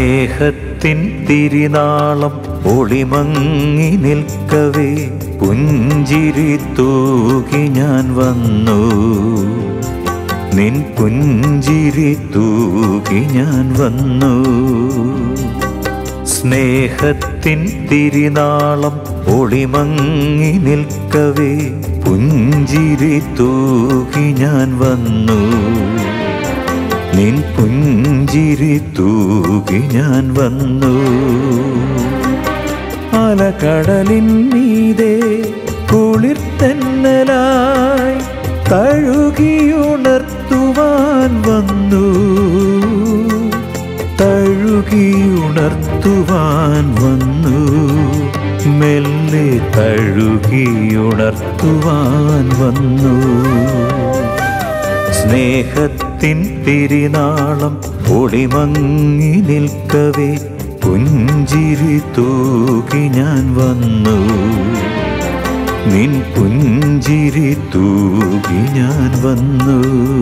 സ്നേഹത്തിൻ തിരിനാളം ഒളിമങ്ങി നിൽക്കവേ പുഞ്ചിരി തൂകി ഞാൻ വന്നു നിൻ പുഞ്ചിരി തൂകി ഞാൻ വന്നു സ്നേഹത്തിൻ തിരിനാളം ഒളിമങ്ങി നിൽക്കവേ പുഞ്ചിരി തൂകി ഞാൻ വന്നു നിൻ പുഞ്ചിരി തൂകി ഞാൻ വന്നു അലകടലിൻ മീതെ കുളിർത്തന്നലായി തഴുകിയുണർത്തുവാൻ വന്നു തഴുകിയുണർത്തുവാൻ വന്നു മെല്ലെ തഴുകിയുണർത്തുവാൻ വന്നു സ്നേഹത്തിൻ തിരിനാളം ഒളിമങ്ങി നിൽക്കവേ പുഞ്ചിരി തൂകി ഞാൻ വന്നു നിൻ പുഞ്ചിരി തൂകി ഞാൻ വന്നു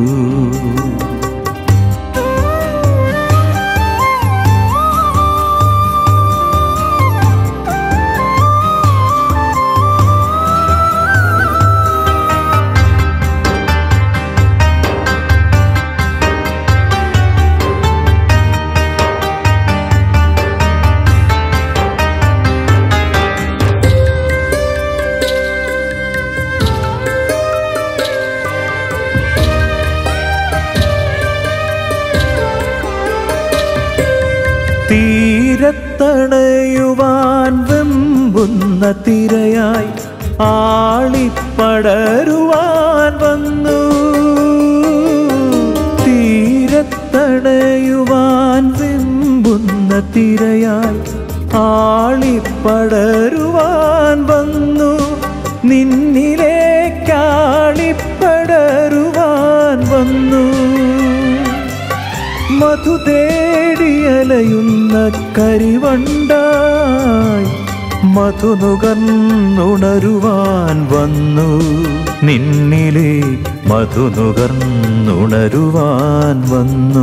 തീരത്തണയുവാൻ വെമ്പുന്ന തിരയായി ആളിപ്പടരുവാൻ വന്നു തീരത്തണയുവാൻ വെമ്പുന്ന തിരയായി ആളിപ്പടരുവാൻ വന്നു നിന്നിലേക്കാളിപ്പടരുവാൻ വന്നു മധു തേടിയലയുന്ന കരിവണ്ടായി മധു നുകർന്നുണരുവാൻ വന്നു നിന്നിലെ മധു നുകർന്നുണരുവാൻ വന്നു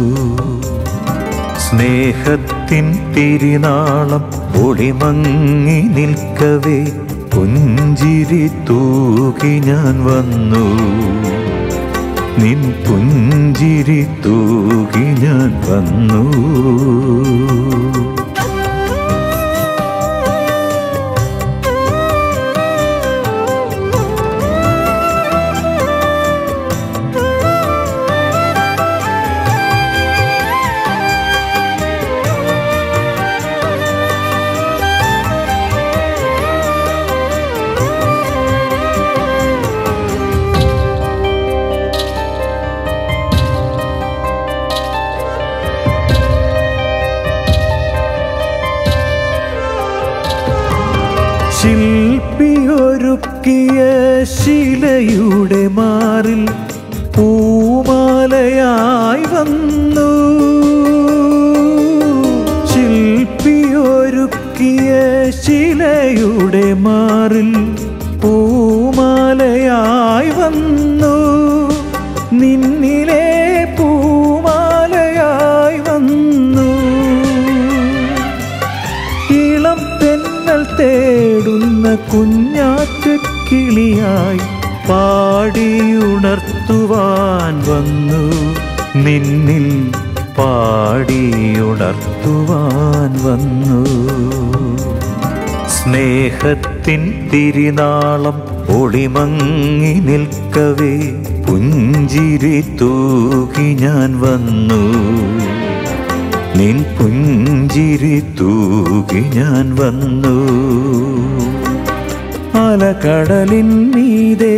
സ്നേഹത്തിൻ തിരിനാളം ഒളിമങ്ങി നിൽക്കവേ പുഞ്ചിരി തൂകി ഞാൻ വന്നു നിൻ പുഞ്ചിരി തൂകി ഞാൻ വന്നു ശില്പിയൊരുക്കിയ ശിലയുടെ മാറിൽ പൂമാലയായി വന്നു ശില്പിയൊരുക്കിയ ശിലയുടെ മാറിൽ പൂമാലയായി വന്നു നിന്നിലെ പൂമാലയായി വന്നു ഇളം തെന്നൽ തേടുന്ന കുഞ്ഞാറ്റ കിളിയായി പാടിയുണർത്തുവാൻ വന്നു നിന്നിൽ പാടിയുണർത്തുവാൻ വന്നു സ്നേഹത്തിൻ തിരിനാളം ഒളിമങ്ങി നിൽക്കവേ പുഞ്ചിരി തൂകി ഞാൻ വന്നു നിൻ പുഞ്ചിരി തൂകി ഞാൻ വന്നു അലകടലിൻ മീതെ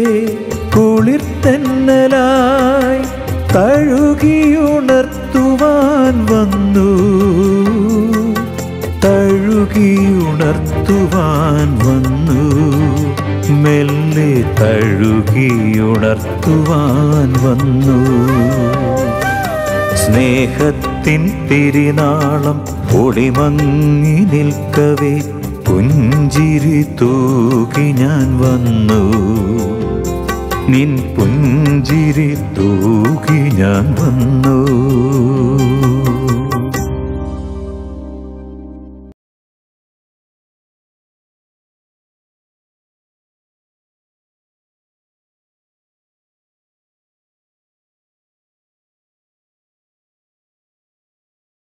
കുളിർത്തന്നലായി തഴുകിയുണർത്തുവാൻ വന്നു തഴുകിയുണർത്തുവാൻ വന്നു മെല്ലെ തഴുകിയുണർത്തുവാൻ വന്നു സ്നേഹത്തിൻ തിരിനാളം ഒളിമങ്ങി നിൽക്കവേ പുഞ്ചിരി തൂകി ഞാൻ വന്നു നിൻ പുഞ്ചിരി തൂകി ഞാൻ വന്നു